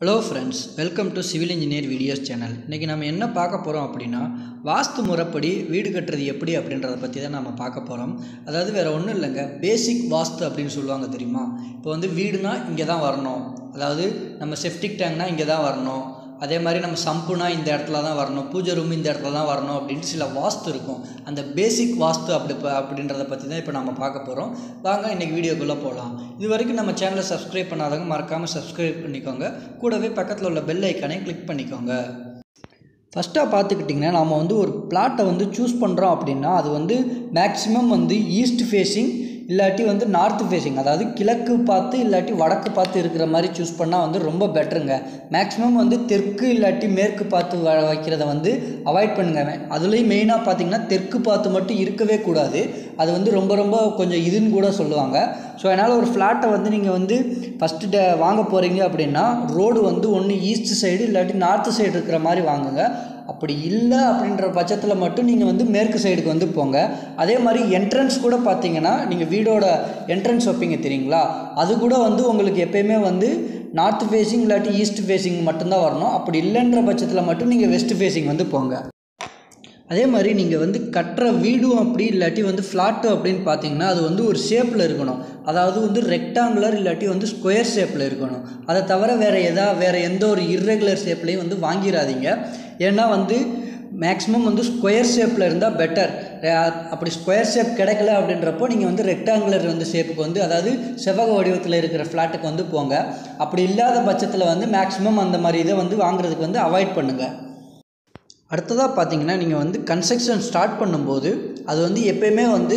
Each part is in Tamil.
hello friends welcome to civil engineer videos channel இன்றைக்கி நம்ம என்ன பார்க்க போகிறோம் அப்படின்னா வாஸ்து முறைப்படி வீடு கட்டுறது எப்படி அப்படின்றத பற்றி தான் நம்ம பார்க்க போகிறோம் அதாவது வேறு ஒன்றும் இல்லைங்க பேசிக் வாஸ்து அப்படின்னு சொல்லுவாங்க தெரியுமா இப்போ வந்து வீடுனா இங்கே தான் வரணும் அதாவது நம்ம செப்டிக் டேங்க்னா இங்கே தான் வரணும் அதே மாதிரி நம்ம சம்புனா இந்த இடத்துல தான் வரணும் பூஜை ரூம் இந்த இடத்துல தான் வரணும் அப்படின்ட்டு சில வாஸ்து இருக்கும் அந்த பேசிக் வாஸ்து அப்படி ப- அப்படின்றத பற்றி தான் இப்போ நம்ம பார்க்க போகிறோம் வாங்க இன்றைக்கி வீடியோக்குள்ளே போகலாம் இது வரைக்கும் நம்ம சேனலை சப்ஸ்கிரைப் பண்ணாதவங்க மறக்காமல் சப்ஸ்கிரைப் பண்ணிக்கோங்க கூடவே பக்கத்தில் உள்ள பெல் ஐக்கானை கிளிக் பண்ணிக்கோங்க ஃபஸ்ட்டாக பார்த்துக்கிட்டிங்கன்னா நாம் வந்து ஒரு பிளாட்டை வந்து சூஸ் பண்ணுறோம் அப்படின்னா அது வந்து மேக்ஸிமம் வந்து ஈஸ்ட் ஃபேஸிங் இல்லாட்டி வந்து நார்த் ஃபேஸிங் அதாவது கிழக்கு பார்த்து இல்லாட்டி வடக்கு பார்த்து இருக்கிற மாதிரி சூஸ் பண்ணால் வந்து ரொம்ப பெட்டருங்க மேக்ஸிமம் வந்து தெற்கு இல்லாட்டி மேற்கு பார்த்து வ வைக்கிறத வந்து அவாய்ட் பண்ணுங்க அதுலேயும் மெயினாக பார்த்தீங்கன்னா தெற்கு பார்த்து மட்டும் இருக்கவே கூடாது அது வந்து ரொம்ப ரொம்ப கொஞ்சம் இதுன்னு கூட சொல்லுவாங்க ஸோ அதனால் ஒரு ஃப்ளாட்டை வந்து நீங்கள் வந்து ஃபஸ்ட்டு டே வாங்க போகிறீங்க அப்படின்னா ரோடு வந்து ஒன்று ஈஸ்ட் சைடு இல்லாட்டி நார்த் சைடு இருக்கிற மாதிரி வாங்குங்க அப்படி இல்லை அப்படின்ற பட்சத்தில் மட்டும் நீங்கள் வந்து மேற்கு சைடுக்கு வந்து போங்க அதே மாதிரி என்ட்ரன்ஸ் கூட பார்த்தீங்கன்னா நீங்கள் வீடோட என்ட்ரன்ஸ் வைப்பீங்க தெரியுங்களா அது கூட வந்து உங்களுக்கு எப்பயுமே வந்து நார்த் ஃபேஸிங் இல்லாட்டி ஈஸ்ட் ஃபேஸிங் மட்டும்தான் வரணும் அப்படி இல்லைன்ற பட்சத்தில் மட்டும் நீங்கள் வெஸ்ட் ஃபேஸிங் வந்து போங்க அதே மாதிரி நீங்கள் வந்து கட்டுற வீடும் அப்படி இல்லாட்டி வந்து ஃப்ளாட்டு அப்படின்னு பார்த்தீங்கன்னா அது வந்து ஒரு ஷேப்பில் இருக்கணும் அதாவது வந்து ரெக்டாங்குலர் இல்லாட்டி வந்து ஸ்கொயர் ஷேப்பில் இருக்கணும் அதை தவிர வேறு எதா வேறு எந்த ஒரு இர்ரெகுலர் ஷேப்லேயும் வந்து வாங்கிடாதீங்க ஏன்னா வந்து மேக்ஸிமம் வந்து ஸ்கொயர் ஷேப்பில் இருந்தால் பெட்டர் அப்படி ஸ்கொயர் ஷேப் கிடைக்கல அப்படின்றப்போ நீங்கள் வந்து ரெக்டாங்குலர் வந்து ஷேப்புக்கு வந்து அதாவது செவ்வக வடிவத்தில் இருக்கிற ஃப்ளாட்டுக்கு வந்து போங்க அப்படி இல்லாத பட்சத்தில் வந்து மேக்ஸிமம் அந்த மாதிரி இதை வந்து வாங்குறதுக்கு வந்து அவாய்ட் பண்ணுங்கள் அடுத்ததாக பார்த்தீங்கன்னா நீங்கள் வந்து கன்ஸ்ட்ரக்ஷன் ஸ்டார்ட் பண்ணும்போது அது வந்து எப்பயுமே வந்து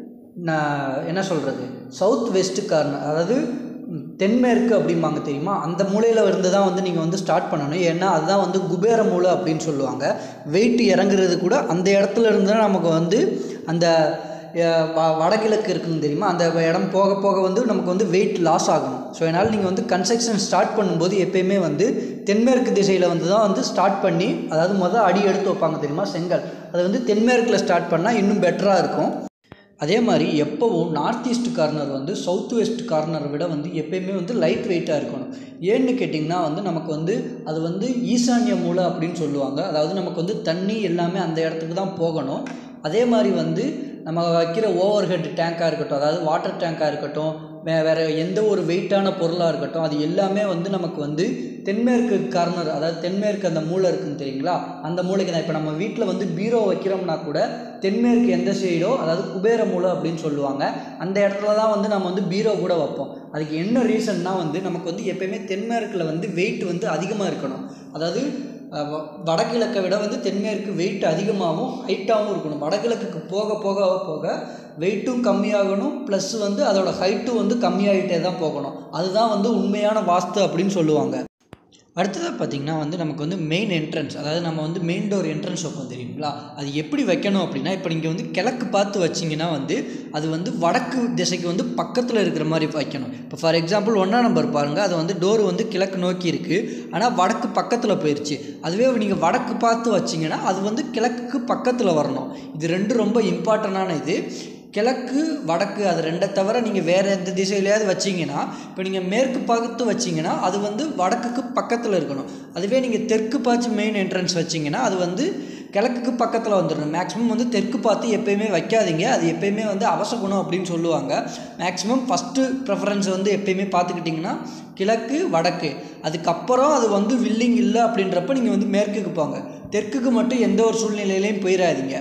நான் என்ன சொல்கிறது சவுத் வெஸ்ட் கார்னர் அதாவது ம், தென்மேற்கு அப்படிம்பாங்க தெரியுமா அந்த மூலையில் இருந்து தான் வந்து நீங்கள் வந்து ஸ்டார்ட் பண்ணணும் ஏன்னா அதுதான் வந்து குபேர மூலை அப்படின்னு சொல்லுவாங்க வெயிட் இறங்குறது கூட அந்த இடத்துல இருந்து தான் நமக்கு வந்து அந்த அஹ், வ- வடகிழக்கு இருக்குன்னு தெரியுமா அந்த இடம் போக போக வந்து நமக்கு வந்து வெயிட் லாஸ் ஆகணும் ஸோ அதனால் நீங்கள் வந்து கன்ஸ்ட்ரக்ஷன் ஸ்டார்ட் பண்ணும்போது எப்பயுமே வந்து தென்மேற்கு திசையில் வந்து தான் வந்து ஸ்டார்ட் பண்ணி அதாவது மொதல் அடி எடுத்து வைப்பாங்க தெரியுமா செங்கல் அது வந்து தென்மேற்கில் ஸ்டார்ட் பண்ணால் இன்னும் பெட்டராக இருக்கும் அதே மாதிரி எப்போவும் நார்த் ஈஸ்ட் கார்னர் வந்து சவுத் வெஸ்ட் கார்னரை விட வந்து எப்பயுமே வந்து லைட் வெயிட்டாக இருக்கணும் ஏன்னு கேட்டிங்கன்னா வந்து நமக்கு வந்து அது வந்து ஈசான்ய மூலை அப்படின்னு சொல்லுவாங்க அதாவது நமக்கு வந்து தண்ணி எல்லாமே அந்த இடத்துக்கு தான் போகணும் அதே மாதிரி வந்து நம்ம வைக்கிற ஓவர் ஹெட் டேங்காக இருக்கட்டும் அதாவது வாட்டர் டேங்காக இருக்கட்டும் வே வேறு எந்த ஒரு வெயிட்டான பொருளாக இருக்கட்டும் அது எல்லாமே வந்து நமக்கு வந்து தென்மேற்கு கார்னர் அதாவது தென்மேற்கு அந்த மூலை இருக்குன்னு தெரியுங்களா அந்த மூலைக்கு தான் இப்போ நம்ம வீட்டில் வந்து பீரோ வைக்கிறோம்னா கூட தென்மேற்கு எந்த சைடோ அதாவது குபேர மூலை அப்படின்னு சொல்லுவாங்க அந்த இடத்துல தான் வந்து நம்ம வந்து பீரோ கூட வைப்போம் அதுக்கு என்ன ரீசன்னா வந்து நமக்கு வந்து எப்பயுமே தென்மேற்கில் வந்து வெயிட் வந்து அதிகமாக இருக்கணும் அதாவது அஹ், வ- வடகிழக்கை விட வந்து தென்மேற்கு வெயிட் அதிகமாகவும் ஹைட்டாகவும் இருக்கணும் வடகிழக்குக்கு போக போக போக வெயிட்டும் கம்மியாகணும் ப்ளஸ் வந்து அதோட ஹைட்டும் வந்து கம்மியாகிட்டே தான் போகணும் அதுதான் வந்து உண்மையான வாஸ்து அப்படின்னு சொல்லுவாங்க அடுத்ததாக பார்த்தீங்கன்னா வந்து நமக்கு வந்து மெயின் என்ட்ரன்ஸ் அதாவது நம்ம வந்து மெயின் டோர் என்ட்ரன்ஸ் வைப்போம் தெரியுங்களா அது எப்படி வைக்கணும் அப்படின்னா இப்போ நீங்கள் வந்து கிழக்கு பார்த்து வச்சிங்கன்னா வந்து அது வந்து வடக்கு திசைக்கு வந்து பக்கத்தில் இருக்கிற மாதிரி வைக்கணும் இப்போ ஃபார் எக்ஸாம்பிள் ஒன்றாம் நம்பர் பாருங்கள் அது வந்து டோர் வந்து கிழக்கு நோக்கி இருக்குது ஆனால் வடக்கு பக்கத்தில் போயிடுச்சு அதுவே நீங்கள் வடக்கு பார்த்து வச்சிங்கன்னா அது வந்து கிழக்குக்கு பக்கத்தில் வரணும் இது ரெண்டும் ரொம்ப இம்பார்ட்டண்டான இது கிழக்கு வடக்கு அது ரெண்டை தவிர நீங்கள் வேறு எந்த திசையிலையாவது வச்சிங்கன்னா இப்போ நீங்கள் மேற்கு பார்த்து வச்சிங்கன்னா அது வந்து வடக்குக்கு பக்கத்தில் இருக்கணும் அதுவே நீங்கள் தெற்கு பார்த்து மெயின் என்ட்ரன்ஸ் வச்சிங்கன்னா அது வந்து கிழக்குக்கு பக்கத்தில் வந்துடணும் மேக்ஸிமம் வந்து தெற்கு பார்த்து எப்பயுமே வைக்காதீங்க அது எப்பயுமே வந்து அவசகுணம் அப்படின்னு சொல்லுவாங்க மேக்ஸிமம் ஃபஸ்ட்டு ப்ரெஃபரன்ஸ் வந்து எப்பயுமே பார்த்துக்கிட்டிங்கன்னா கிழக்கு வடக்கு அதுக்கப்புறம் அது வந்து வில்லிங் இல்லை அப்படின்றப்ப நீங்கள் வந்து மேற்குக்கு போங்க தெற்குக்கு மட்டும் எந்த ஒரு சூழ்நிலையிலையும் போயிடாதீங்க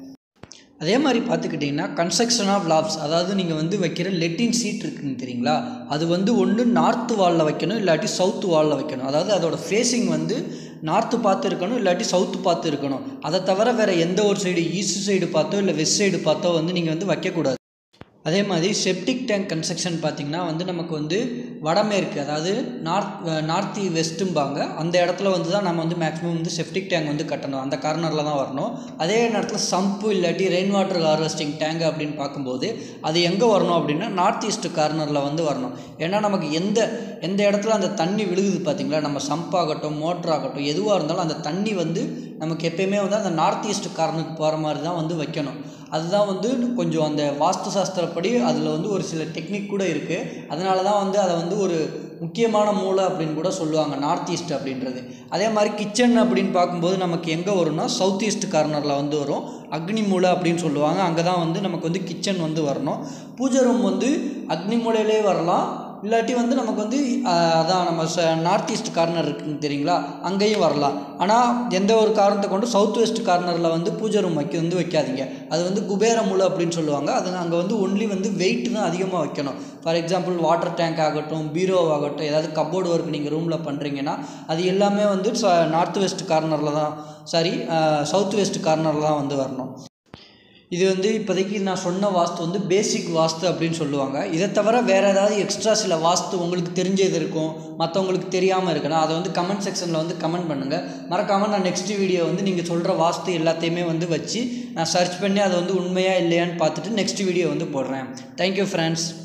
அதே மாதிரி பார்த்துக்கிட்டிங்கன்னா கன்ஸ்ட்ரக்ஷன் ஆஃப் லாப்ஸ் அதாவது நீங்கள் வந்து வைக்கிற லெட்டின் சீட் இருக்குன்னு தெரியுங்களா அது வந்து ஒன்று நார்த் வாலில் வைக்கணும் இல்லாட்டி சவுத் வாலில் வைக்கணும் அதாவது அதோட ஃபேஸிங் வந்து நார்த்து பார்த்து இருக்கணும் இல்லாட்டி சவுத்து பார்த்து இருக்கணும் அதை தவிர வேறு எந்த ஒரு சைடு ஈஸ்ட் சைடு பார்த்தோ இல்லை வெஸ்ட் சைடு பார்த்தோ வந்து நீங்கள் வந்து வைக்கக்கூடாது அதே மாதிரி செப்டிக் டேங்க் கன்ஸ்ட்ரக்ஷன் பார்த்திங்கன்னா வந்து நமக்கு வந்து வடமேற்கு அதாவது நார்த் நார்த் வெஸ்ட்டும்பாங்க அந்த இடத்துல வந்து தான் நம்ம வந்து மேக்ஸிமம் வந்து செப்டிக் டேங்க் வந்து கட்டணும் அந்த கார்னரில் தான் வரணும் அதே நேரத்தில் சம்பு இல்லாட்டி ரெயின் வாட்டர் ஹார்வெஸ்டிங் டேங்க் அப்படின்னு பார்க்கும்போது அது எங்கே வரணும் அப்படின்னா நார்த் ஈஸ்ட் கார்னரில் வந்து வரணும் ஏன்னா நமக்கு எந்த எந்த இடத்துல அந்த தண்ணி விழுகுது பார்த்தீங்களா நம்ம சம்ப் ஆகட்டும் மோட்டர் ஆகட்டும் எதுவாக இருந்தாலும் அந்த தண்ணி வந்து நமக்கு எப்பயுமே வந்து அந்த நார்த் ஈஸ்ட் கார்னருக்கு போகிற மாதிரி தான் வந்து வைக்கணும் அதுதான் வந்து கொஞ்சம் அந்த வாஸ்து சாஸ்திரப்படி அதில் வந்து ஒரு சில டெக்னிக் கூட இருக்குது அதனால தான் வந்து அதை வந்து ஒரு முக்கியமான மூலை அப்படின்னு கூட சொல்லுவாங்க நார்த் ஈஸ்ட் அப்படின்றது அதே மாதிரி கிச்சன் அப்படின்னு பார்க்கும்போது நமக்கு எங்கே வரும்னா சவுத் ஈஸ்ட் கார்னரில் வந்து வரும் அக்னி மூலை அப்படின்னு சொல்லுவாங்க அங்கே தான் வந்து நமக்கு வந்து கிச்சன் வந்து வரணும் பூஜை ரூம் வந்து அக்னி மூலையிலே வரலாம் இல்லாட்டி வந்து நமக்கு வந்து ஆஹ், அதான் நம்ம ச நார்த் ஈஸ்ட் கார்னர் இருக்குன்னு தெரியுங்களா அங்கேயும் வரலாம் ஆனால் எந்த ஒரு காரணத்தை கொண்டு சவுத் வெஸ்ட் கார்னரில் வந்து பூஜை ரூம் வைக்க வந்து வைக்காதீங்க அது வந்து குபேர மூலை அப்படின்னு சொல்லுவாங்க அது அங்கே வந்து ஒன்லி வந்து வெயிட் தான் அதிகமாக வைக்கணும் ஃபார் எக்ஸாம்பிள் வாட்டர் டேங்க் ஆகட்டும் பீரோ ஆகட்டும் ஏதாவது கப்போர்டு ஒர்க் நீங்கள் ரூமில் பண்ணுறீங்கன்னா அது எல்லாமே வந்து நார்த் வெஸ்ட் கார்னரில் தான் சாரி சவுத் வெஸ்ட் கார்னரில் தான் வந்து வரணும் இது வந்து இப்போதைக்கு நான் சொன்ன வாஸ்து வந்து பேசிக் வாஸ்து அப்படின்னு சொல்லுவாங்க இதை தவிர வேறு ஏதாவது எக்ஸ்ட்ரா சில வாஸ்து உங்களுக்கு தெரிஞ்சது இருக்கும் மற்றவங்களுக்கு தெரியாமல் இருக்குன்னா அதை வந்து கமெண்ட் செக்ஷனில் வந்து கமெண்ட் பண்ணுங்கள் மறக்காமல் நான் நெக்ஸ்ட் வீடியோ வந்து நீங்கள் சொல்கிற வாஸ்து எல்லாத்தையுமே வந்து வச்சு நான் சர்ச் பண்ணி அதை வந்து உண்மையா இல்லையான்னு பார்த்துட்டு நெக்ஸ்ட் வீடியோ வந்து போடுறேன் தேங்க்யூ ஃப்ரெண்ட்ஸ்